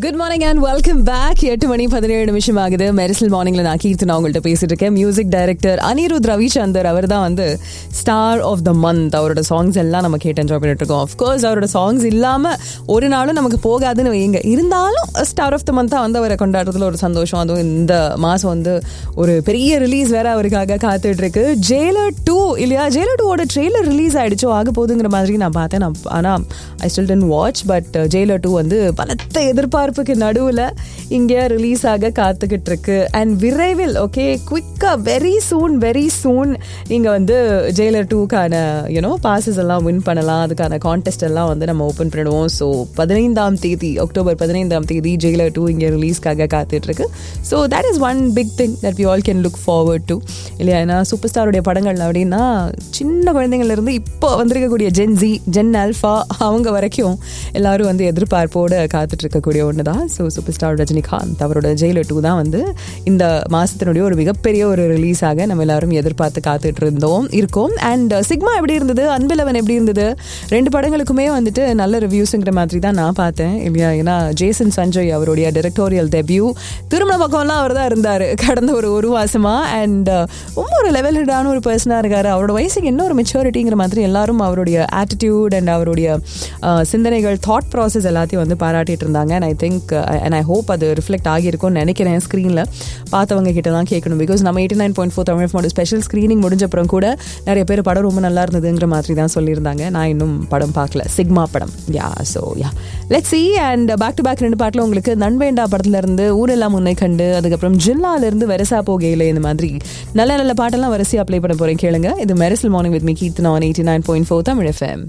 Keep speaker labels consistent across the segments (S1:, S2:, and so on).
S1: good morning and welcome back எட்டு மணி பதினேழு நிமிஷம் ஆகுது மெரிசல் மார்னிங்ல நான் கீர்த்தனா உங்கள்கிட்ட பேசிட்டு இருக்கேன் மியூசிக் டைரக்டர் அனிருத் ரவிச்சந்தர் அவர் தான் வந்து ஸ்டார் ஆஃப் த மந்த் அவரோட சாங்ஸ் எல்லாம் நம்ம கேட்டு என்ஜாய் பண்ணிட்டு இருக்கோம் அஃப்கோர்ஸ் அவரோட சாங்ஸ் இல்லாம ஒரு நாளும் நமக்கு போகாதுன்னு வைங்க இருந்தாலும் ஸ்டார் ஆஃப் த மந்த் வந்து அவரை கொண்டாடுறதுல ஒரு சந்தோஷம் அதுவும் இந்த மாசம் வந்து ஒரு பெரிய ரிலீஸ் வேற அவருக்காக காத்துட்டு இருக்கு ஜெயிலர் டூ இல்லையா ஜெயிலர் டூவோட ட்ரெய்லர் ரிலீஸ் ஆயிடுச்சோ ஆக போகுதுங்கிற மாதிரி நான் பார்த்தேன் நான் ஆனா I still then watch but Jailer two வந்து பலத்த எதிர்பார்ப்புக்கு நடுவில் இங்கே ரிலீஸ் ஆக காத்துக்கிட்டு இருக்கு அண்ட் விரைவில் ஓகே குவிக்காக வெரி சூன் வெரி சூன் நீங்கள் வந்து ஜெயிலர் டூக்கான யூனோ பாசஸ் எல்லாம் வின் பண்ணலாம் அதுக்கான கான்டெஸ்ட் எல்லாம் வந்து நம்ம ஓப்பன் பண்ணிடுவோம் ஸோ பதினைந்தாம் தேதி அக்டோபர் பதினைந்தாம் தேதி ஜெயிலர் டூ இங்கே ரிலீஸ்க்காக காத்துட்டு இருக்கு so that is one big thing that we all can look forward to இல்லையா ஏன்னா சூப்பர் ஸ்டாருடைய படங்கள் அப்படின்னா சின்ன குழந்தைங்கள்ல இருந்து இப்போ வந்திருக்கக்கூடிய ஜென்ஜி ஜென் ஆல்ஃபா அவங்க வரைக்கும் எல்லாரும் வந்து எதிர்பார்ப்போடு காத்துட்டு இருக்கக்கூடிய ஒன்று தான் ஸோ சூப்பர் ஸ்டார் ரஜினிகாந்த் அவரோட ஜெயிலர் டூ தான் வந்து இந்த மாதத்தினுடைய ஒரு மிகப்பெரிய ஒரு ரிலீஸாக நம்ம எல்லாரும் எதிர்பார்த்து காத்துட்டு இருந்தோம் இருக்கோம் அண்ட் சிக்மா எப்படி இருந்தது அன்பிலவன் எப்படி இருந்தது ரெண்டு படங்களுக்குமே வந்துட்டு நல்ல ரிவ்யூஸுங்கிற மாதிரி தான் நான் பார்த்தேன் இல்லையா ஏன்னா ஜேசன் சஞ்சய் அவருடைய டெரெக்டோரியல் டெபியூ திருமண பக்கம்லாம் அவர் தான் இருந்தார் கடந்த ஒரு ஒரு மாசமா அண்ட் ரொம்ப ஒரு லெவல் ஹெட்டான ஒரு பர்சனாக இருக்காரு அவரோட வயசுக்கு என்ன ஒரு மெச்சூரிட்டிங்கிற மாதிரி எல்லாரும் அவருடைய ஆட்டிடியூட் அண்ட் அவருடைய அஹ், சிந்தனைகள் தாட் ப்ராசஸ் எல்லாத்தையும் வந்து பாராட்டிட்டு இருந்தாங்க and I think and I hope அது ரிஃப்ளெக்ட் ஆகியிருக்கும்னு நினைக்கிறேன் ஸ்க்ரீனில் பார்த்தவங்க கிட்ட தான் கேட்கணும் பிகாஸ் நம்ம eighty nine point four Tamil ஃபோட ஸ்பெஷல் ஸ்க்ரீனிங் முடிஞ்சப்புறம் கூட நிறைய பேர் படம் ரொம்ப நல்லா இருந்ததுங்கிற மாதிரி தான் சொல்லியிருந்தாங்க நான் இன்னும் படம் பார்க்கல சிக்மா படம் yeah so yeah let see and back to back ரெண்டு பாட்டில் உங்களுக்கு நண்பேண்டா படத்துல இருந்து ஊரெல்லாம் முன்னை கண்டு அதுக்கப்புறம் ஜில்லால இருந்து வெரசா போகையில இந்த மாதிரி நல்ல நல்ல பாட்டெல்லாம் வரிசையா ப்ளே பண்ண போறேன் கேளுங்க இது Mersal morning with me Keerthana eighty nine point four Tamil FM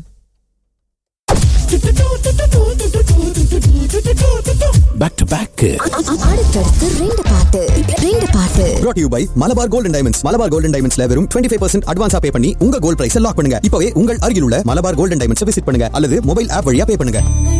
S2: back to back
S3: அடுத்தடுத்து ரெண்டு பாட்டு ரெண்டு பாட்டு
S4: brought to you by Malabar golden diamonds Malabar golden டைமண்ட்ஸ்ல வெறும் 25% ஃபைவ் பர்சன்ட் அட்வான்ஸா பே பண்ணி உங்க கோல்ட் பிரைஸ் லாக் பண்ணுங்க இப்பவே உங்கள் அருகில் உள்ள மலபார் கோல்டன் டைமண்ட்ஸ் விசிட் பண்ணுங்க அல்லது மொபைல் ஆப் வழியா பே பண்ணுங்க